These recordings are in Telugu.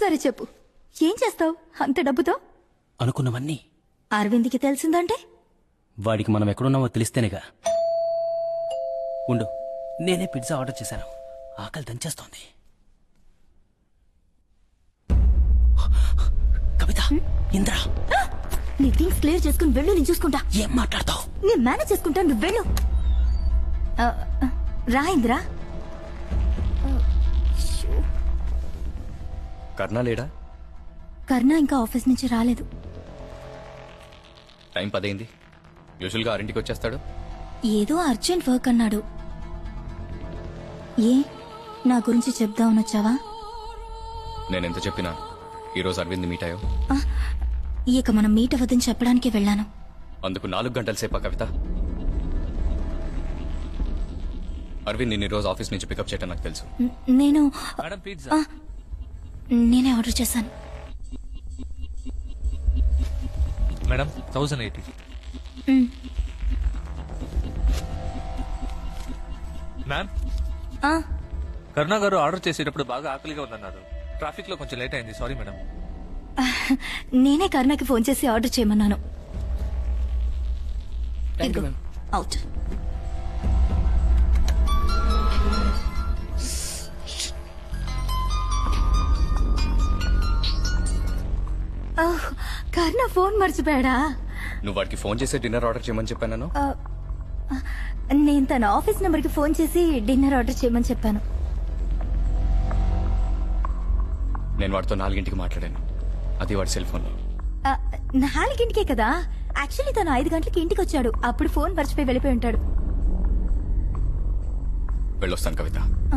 సరే చెప్పు ఏం చేస్తావు అంత డబ్బుతో అనుకున్నవన్నీ అరవింద్కి తెలిసిందంటే వాడికి మనం ఎక్కడున్నామో తెలిస్తేనేగా ఉండు నేనే పిజ్జా ఆర్డర్ చేశాను ఆకలి దంచేస్తోంది కవిత ఇంద్ర నీ థింగ్స్ క్లియర్ చేసుకుని వెళ్ళు నేను చూసుకుంటా ఏం మాట్లాడతావు నేను మేనేజ్ చేసుకుంటా నువ్వు వెళ్ళు ఆ, ఆ, రా ఇంద్రా కర్ణ లేడా కర్ణ ఇంకా ఆఫీస్ నుంచి రాలేదు టైం పదైంది యూజువల్గా ఆరింటికి వచ్చేస్తాడు ఏదో అర్జెంట్ వర్క్ అన్నాడు ఏ నా గురించి చెప్దామని వచ్చావా నేను ఎంత చెప్పినా ఈరోజు అరవింద్ మీట్ అయ్యో ఆ, ఇక మనం మీట్ అవ్వదని చెప్పడానికి వెళ్ళాను అందుకు నాలుగు గంటల సేపా కవిత అరవింద్ నేను ఈరోజు ఆఫీస్ నుంచి పికప్ చేయటం నాకు తెలుసు న- నేను మేడం పిజ్జా ఆ, నేనే ఆర్డర్ చేశాను madam thousand eighty um, ma'am ఆ, కరుణా గారు ఆర్డర్ చేసేటప్పుడు బాగా ఆకలిగా ఉందన్నారు ట్రాఫిక్ లో కొంచెం లేట్ అయింది సారీ మేడం నేనే కర్ణకి ఫోన్ చేసి ఆర్డర్ చేయమన్నాను థ్యాంక్ యూ ఇదిగో, మ్యామ్ అవుట్ ఆహ్, కర్ణ ఫోన్ మర్చిపోయాడా నువ్వు వాడికి ఫోన్ చేసి డిన్నర్ ఆర్డర్ చేయమని చెప్పాను ఆ, ఆ, నేను తన ఆఫీస్ నెంబర్కి ఫోన్ చేసి డిన్నర్ ఆర్డర్ చేయమని చెప్పాను నేను వాడితో నాలుగింటికి మాట్లాడాను అది వాడి సెల్ ఫోన్లో ఆ, నాలుగింటికే కదా యాక్చువల్లీ తను ఐదు గంటలకి ఇంటికి వచ్చాడు అప్పుడు ఫోన్ మర్చిపోయి వెళ్ళిపోయి ఉంటాడు వెళ్ళొస్తాను కవిత ఆ.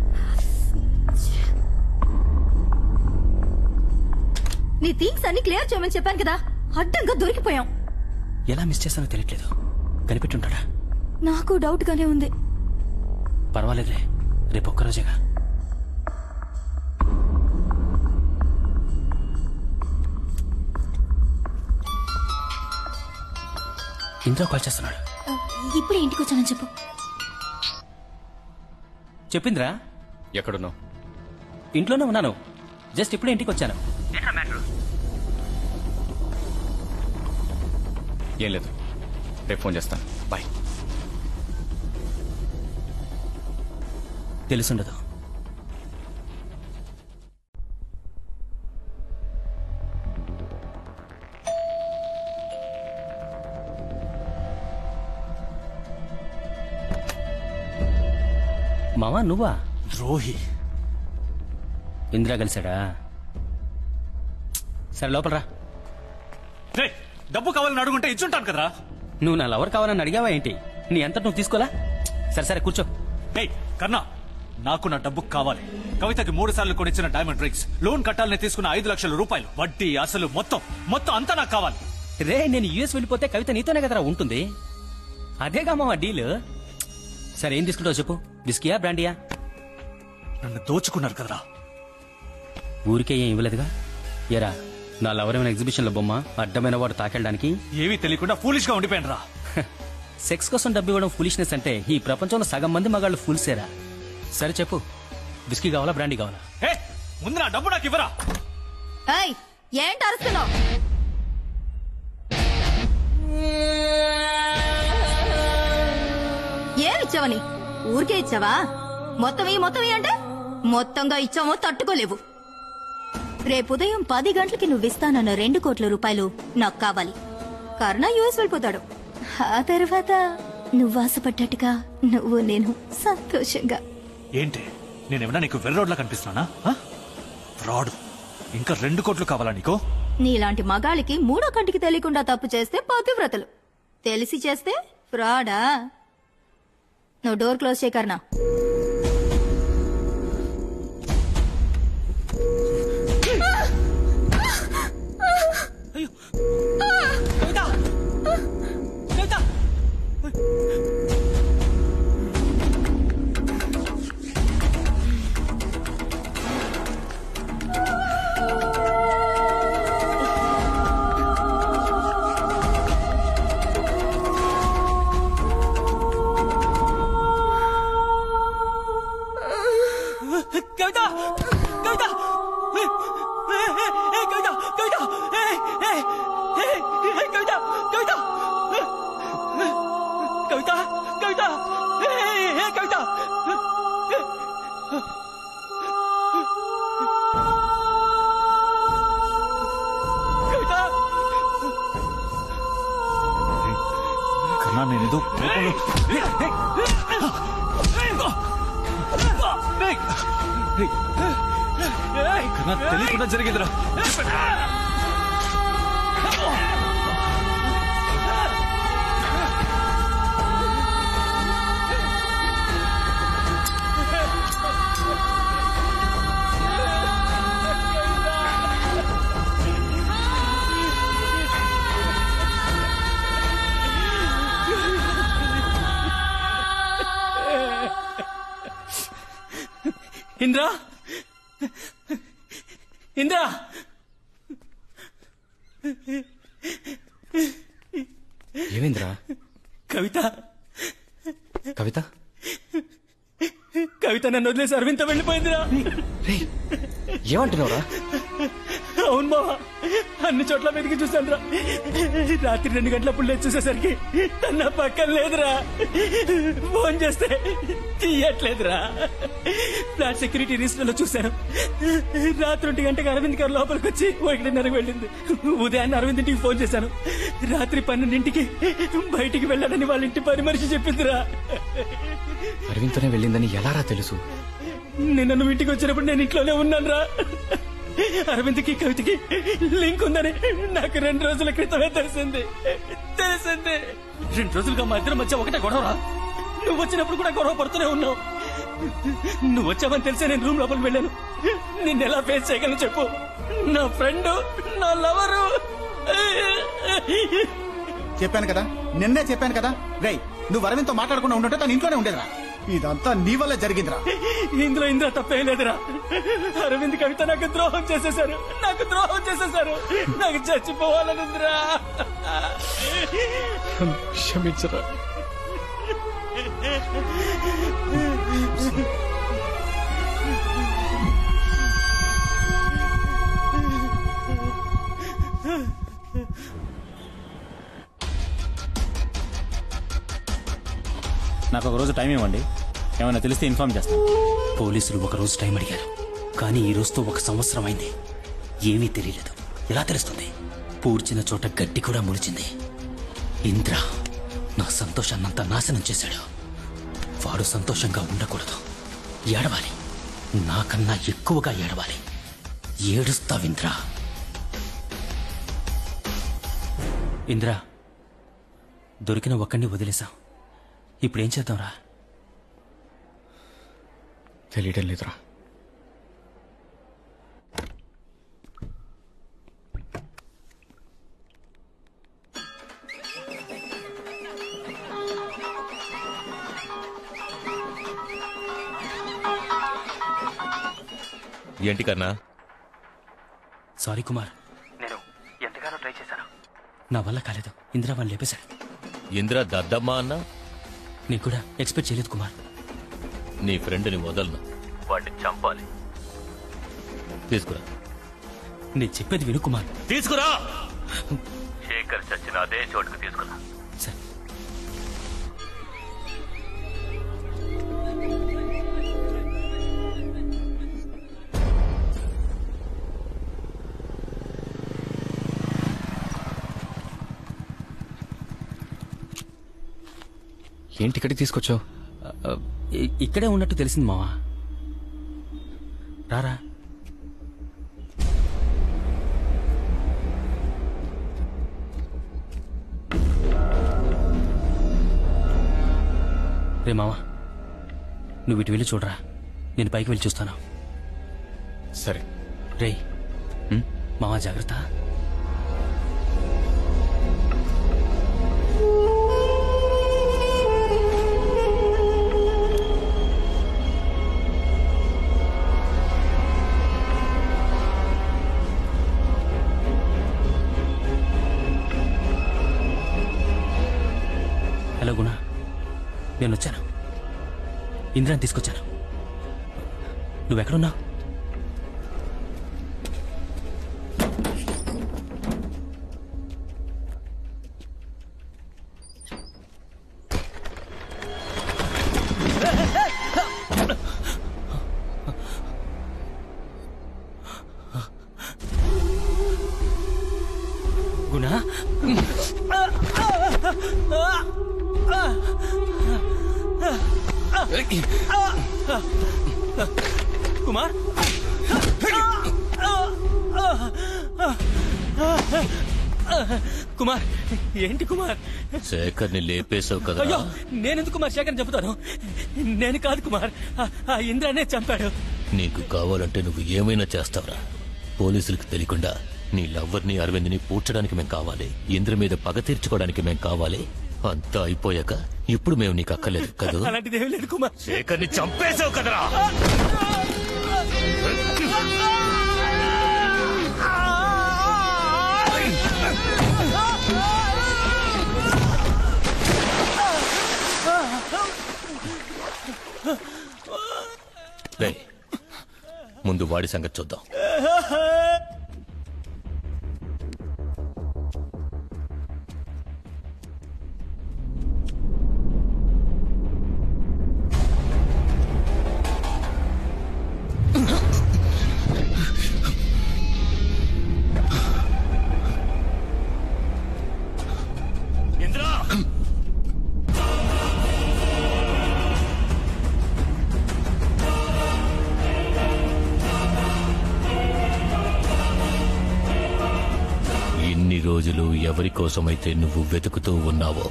నీ థింగ్స్ అన్ని క్లియర్ చేయమని చెప్పాను కదా అడ్డంగా దొరికిపోయాం ఎలా మిస్ చేస్తానో తెలియట్లేదు కనిపెట్టుంటాడా నాకు డౌట్ గానే ఉంది పర్వాలేదులే రేపు ఒక్కరోజేగా ఇంద్ర కాల్ చేస్తున్నాడు ఆ, ఇప్పుడే ఇంటికి వచ్చానని చెప్పు చెప్పిందిరా ఎక్కడున్నావు ఇంట్లోనే ఉన్నాను జస్ట్ ఇప్పుడే ఇంటికి వచ్చాను ఏం లేదు రేపు ఫోన్ చేస్తాను బాయ్ తెలుసుండదు మావా నువ్వా ద్రోహి ఇందిరా కలిసాడా సరే లోపల రా రే డబ్బు కావాలని అడుగుంటే ఇచ్చుంటాను కదరా నువ్వు నా లవర్ కావాలని అడిగావా ఏంటి నీ అంత నువ్వు తీసుకోలా సరే సరే కూర్చో ఏయ్ కన్నా నాకు నా డబ్బు కావాలి కవితకి మూడు సార్లు కొనిచ్చిన డైమండ్ రింగ్స్ లోన్ కట్టాలని తీసుకున్న ఐదు లక్షల రూపాయలు వడ్డీ అసలు మొత్తం మొత్తం అంతా నాకు కావాలి రే నేను యుఎస్ వెళ్ళిపోతే కవిత నీతోనే కదరా ఉంటుంది అదేగా మావా డీల్ సరే ఏం తీసుకుంటావు చెప్పు విస్కీయా బ్రాండియా నన్ను దోచుకున్నారు కదరా ఊరికే ఏం ఇవ్వలేదుగా ఎరా నా లవర్ ఏమైనా ఎగ్జిబిషన్ లో బొమ్మ అడ్డమైన వాడు తాకెళ్ళడానికి ఏమీ తెలియకుండా ఫూలిష్ గా ఉండిపోయాను రా సెక్స్ కోసం డబ్బు ఇవ్వడం ఫులిష్నెస్ అంటే ఈ ప్రపంచంలో సగం మంది మగాళ్ళు ఫుల్సేరా సరే చెప్పు విస్కీ కావాలా బ్రాండీ కావాలా ఏ ముందు నా డబ్బు నాకు ఇవ్వరా ఏయ్ ఏంటి అరుస్తున్నావు ఏమిచ్చావని ఊరికే ఇచ్చావా మొత్తం ఈ మొత్తం ఈ అంటే మొత్తంగా ఇచ్చామో తట్టుకోలేవు రేపు ఉదయం పది గంటలకి నువ్వు ఇస్తానన్న రెండు కోట్ల రూపాయలు నాకు కావాలి కరుణ యుఎస్ వెళ్ళిపోతాడు ఆ తర్వాత నువ్వు ఆశపడ్డట్టుగా నువ్వు నేను సంతోషంగా ఏంటి నేనేమన్నా నీకు వెర్రోడ్లా కనిపిస్తున్నానా ఆ? ఫ్రాడ్ ఇంకా రెండు కోట్లు కావాలా నీకు నీలాంటి మగాళ్ళకి మూడో కంటికి తెలియకుండా తప్పు చేస్తే పతివ్రతలు తెలిసి చేస్తే ఫ్రాడా నువ్వు డోర్ క్లోజ్ చేయకర్నా కన్నా నేను ఏదో కోపంలో- ఏయ్, ఏయ్. ఏయ్. ఏయ్, కన్నా తెలియకుండా జరిగిందిరా ఇంద్రా ఇంద్రా ఏమైందిరా కవిత కవిత కవిత నన్ను వదిలేసి అరవింత వెళ్ళిపోయిందిరా రేయ్ ఏమంటున్నావురా అవును బావా అన్ని చోట్ల వెతికి చూశాను రా రాత్రి రెండు గంటలప్పుడు లేచి చూసేసరికి తన నా పక్కన లేదురా ఫోన్ చేస్తే తీయట్లేదురా ఫ్లాట్ సెక్యూరిటీ రిజిస్టర్ లో చూశాను రాత్రి ఒంటి గంటకి అరవింద్ గారు లోపలికి వచ్చి ఒకటిన్నరకు వెళ్ళింది ఉదయాన్నే అరవింద్ ఇంటికి ఫోన్ చేశాను రాత్రి పన్నెండింటికి బయటికి వెళ్ళాడని వాళ్ళ ఇంటి పని మనిషి చెప్పిందిరా అరవింద్తోనే వెళ్ళిందని ఎలారా తెలుసు నిన్న నువ్వు ఇంటికి వచ్చినప్పుడు నేను ఇంట్లోనే ఉన్నాను రా అరవింద్కి కవితకి లింక్ ఉందని నాకు రెండు రోజుల క్రితమే తెలిసింది తెలిసింది రెండు రోజులుగా మా ఇద్దరి మధ్య ఒకటే గొడవరా నువ్వు వచ్చినప్పుడు కూడా గొడవ పడుతూనే ఉన్నావు నువ్వు వచ్చావని తెలిసే నేను రూమ్ లోపలికి వెళ్ళాను నిన్ను ఎలా ఫేస్ చేయగలను చెప్పు నా ఫ్రెండ్ నా లవరు చెప్పాను కదా నిన్నే చెప్పాను కదా రేయ్ నువ్వు అరవింద్తో మాట్లాడకుండా ఉండుంటే తన ఇంట్లోనే ఉండేదిరా ఇదంతా నీ వల్ల జరిగిందిరా ఇందులో ఇంద్ర తప్పేం లేదురా అరవింద్ కవిత నాకు ద్రోహం చేసేశారు నాకు ద్రోహం చేసేశారు నాకు చచ్చిపోవాలనుందిరా క్షమించరా నాకు ఒక రోజు టైం ఇవ్వండి ఏమైనా తెలిస్తే ఇన్ఫార్మ్ చేస్తాను పోలీసులు ఒక రోజు టైం అడిగారు కానీ ఈ రోజుతో ఒక సంవత్సరం అయింది ఏమీ తెలియలేదు ఎలా తెలుస్తుంది పూడ్చిన చోట గడ్డి కూడా ములిచింది ఇంద్ర నా సంతోషాన్నంతా నాశనం చేశాడు వాడు సంతోషంగా ఉండకూడదు ఏడవాలి నాకన్నా ఎక్కువగా ఏడవాలి ఏడుస్తావింద్ర ఇంద్ర దొరికిన ఒక్కడిని వదిలేశాం ఇప్పుడేం చేద్దాంరా తెలియడం లేదురా ఏంటి కన్నా సారీ కుమార్ నేను ఎంతగానో ట్రై చేశాను నా వల్ల కాలేదు ఇందిరా వాళ్ళు లేపేశాడు ఇందిరా దద్దమ్మ అన్నా నీకు కూడా ఎక్స్పెక్ట్ చేయలేదు కుమార్ నీ ఫ్రెండ్ని వదలను వాడిని చంపాలి తీసుకురా నేను చెప్పేది విను కుమార్ తీసుకురా శేఖర్ చచ్చిన అదే చోటుకు తీసుకురా సరే ఏంటి ఇక్కడికి తీసుకొచ్చావు ఆ, ఇ- ఇక్కడే ఉన్నట్టు తెలిసింది మావా రారా రే మావా నువ్వు ఇటు వెళ్ళి చూడరా నేను పైకి వెళ్ళి చూస్తాను సరే రే ఉమ్, మావా జాగ్రత్త హలో గుణ నేను వచ్చాను ఇంద్రాన్ని తీసుకొచ్చాను నువ్వెక్కడున్నావు గుణ కుమార్ కుమార్ ఏంటి కుమార్ శేఖర్ని లేపేశావు కదా అయ్యో నేనెందుకు కుమార్ శేఖర్ చెబుతాను నేను కాదు కుమార్ ఆ- ఆ ఇంద్రానే చంపాడు నీకు కావాలంటే నువ్వు ఏమైనా చేస్తావురా పోలీసులకు తెలియకుండా నీ లవ్వర్ని అరవింద్ని పూడ్చడానికి మేం కావాలి ఇంద్ర మీద పగ తీర్చుకోవడానికి మేం కావాలి అంతా అయిపోయాక ఇప్పుడు మేము నీకు అక్కర్లేదు కదా అలాంటిది ఏమీ లేదు కుమార్ శేఖర్ని చంపేశావు కదరా రేయ్, ముందు వాడి సంగతి చూద్దాం ఇంద్రా ఇన్ని రోజులు ఎవరి కోసమైతే నువ్వు వెతుకుతూ ఉన్నావో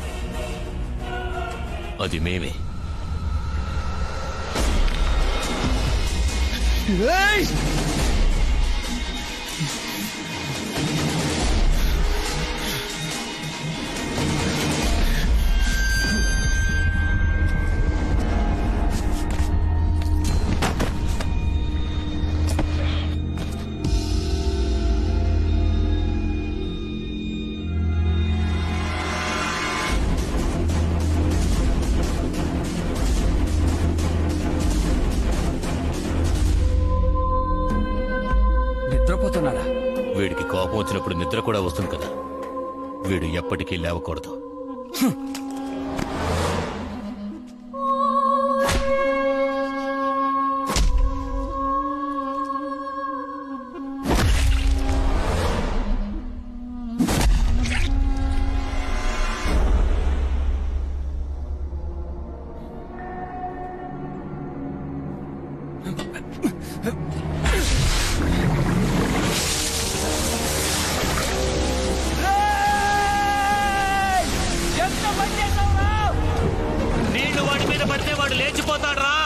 అది మేమే నిద్రపోతున్నాడా వీడికి కోపం వచ్చినప్పుడు నిద్ర కూడా వస్తుంది కదా వీడు ఎప్పటికీ లేవకూడదు నీళ్లు వాడి మీద పడితే వాడు లేచిపోతాడు రా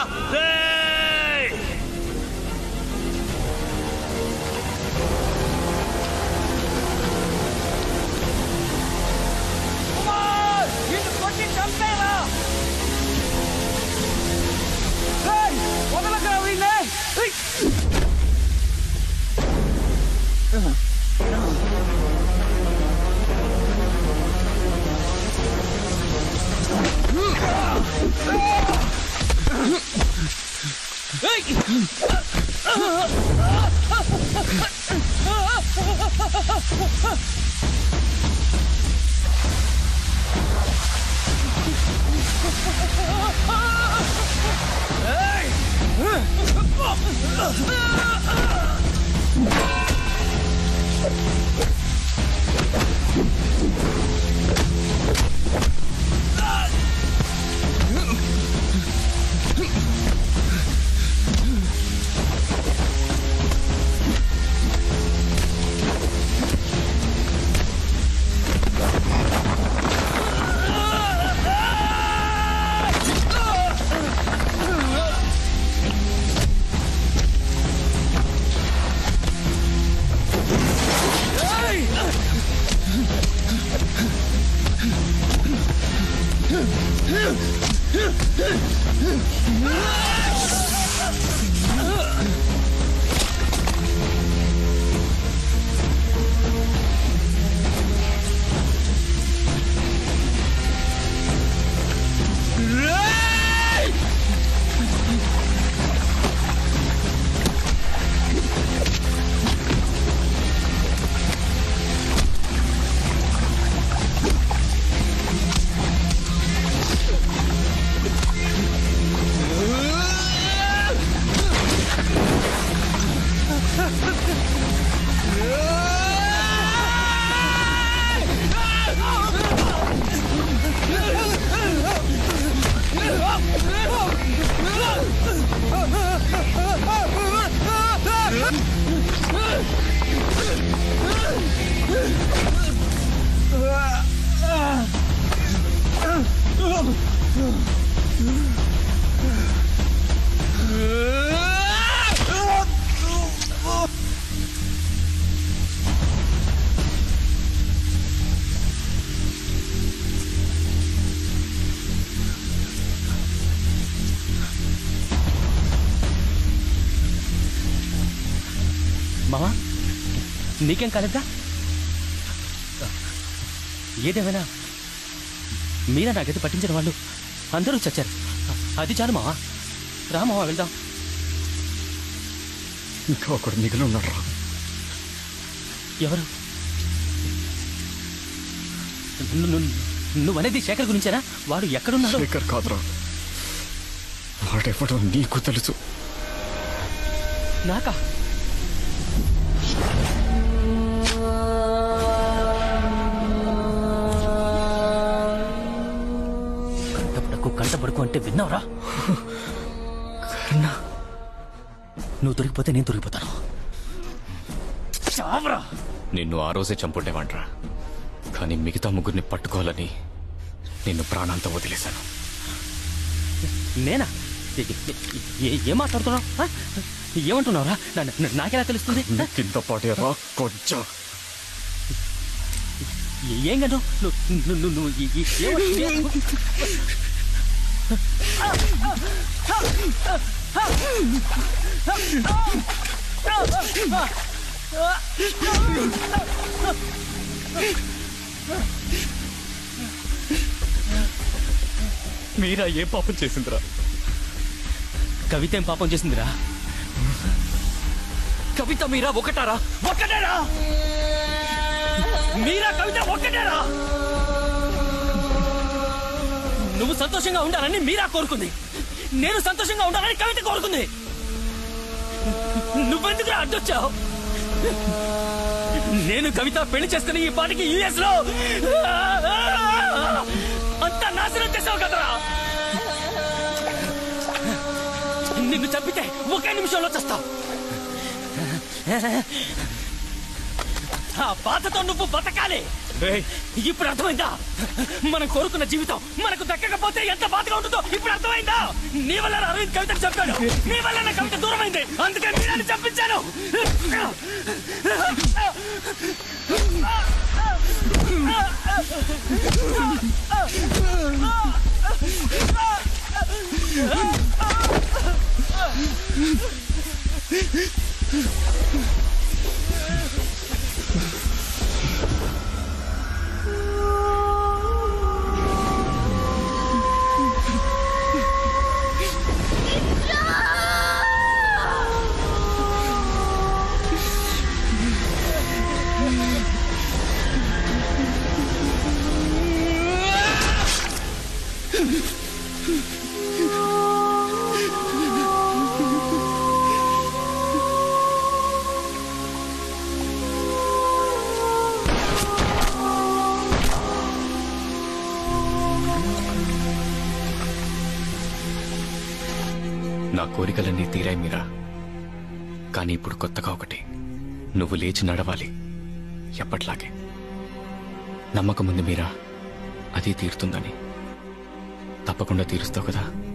మావా నీకేం కాలేదా ఏదేమైనా మీరా నాకైతే పట్టించిన వాళ్ళు అందరూ చచ్చారు అది చాలు మావా రా మావా వెళ్దాం ఇంకా ఒకడు మిగిలి ఉన్నాడు రా ఎవరు ను- ను- నువ్వనేది శేఖర్ గురించేనా వాడు ఎక్కడున్నాడు శేఖర్ కాదురా వాడెవడో నీకు తెలుసు నాకా కంటపడకు కంటపడకు అంటే విన్నావురా నువ్వు దొరికిపోతే నేను దొరికిపోతాను చావరా నిన్ను ఆ రోజే చంపుండేవాడ్రా కానీ మిగతా ముగ్గురిని పట్టుకోవాలని నిన్ను ప్రాణాంతం వదిలేశాను నేనా ఏ- ఏ- ఏ- ఏం మాట్లాడుతున్నావు ఆ? ఏమంటున్నావురా నా- నా- నాకెలా తెలుస్తుంది ఆ? కింద పాటేరా కొంచెం ఏ- ఏం గంటు నువ్వు నువ్వు- నువ్వు నువ్వు ఈ- ఈ- ఏమ- మీరా ఏ పాపం చేసిందిరా కవిత ఏం పాపం చేసిందిరా కవిత మీరా ఒకటారా ఒక్కటేరా మీరా కవిత ఒక్కటేరా నువ్వు సంతోషంగా ఉండాలని మీరా కోరుకుంది నేను సంతోషంగా ఉండాలని కవిత కోరుకుంది నువ్వెందుకు అడ్డొచ్చావు నేను కవిత పెళ్లి చేసుకుని ఈ పాటికి యుఎస్ లో అంతా నాశనం చేసావు కదరా నిన్ను చంపితే ఒకే నిమిషంలో చస్తావు ఆ బాధతో నువ్వు బతకాలి ఇప్పుడు అర్థమైందా మనం కోరుకున్న జీవితం మనకు దక్కకపోతే ఎంత బాధగా ఉంటుందో ఇప్పుడు అర్థమైందా నీ వల్ల నా అరవింద్ కవితకు చెప్పాడు నీ వల్ల నా కవిత దూరమైంది అందుకే మీరాన్ని చంపించాను నా కోరికలన్నీ తీరాయి మీరా కానీ ఇప్పుడు కొత్తగా ఒకటి నువ్వు లేచి నడవాలి ఎప్పట్లాగే నమ్మకం ఉంది మీరా అది తీరుతుందని తప్పకుండా తీరుస్తావు కదా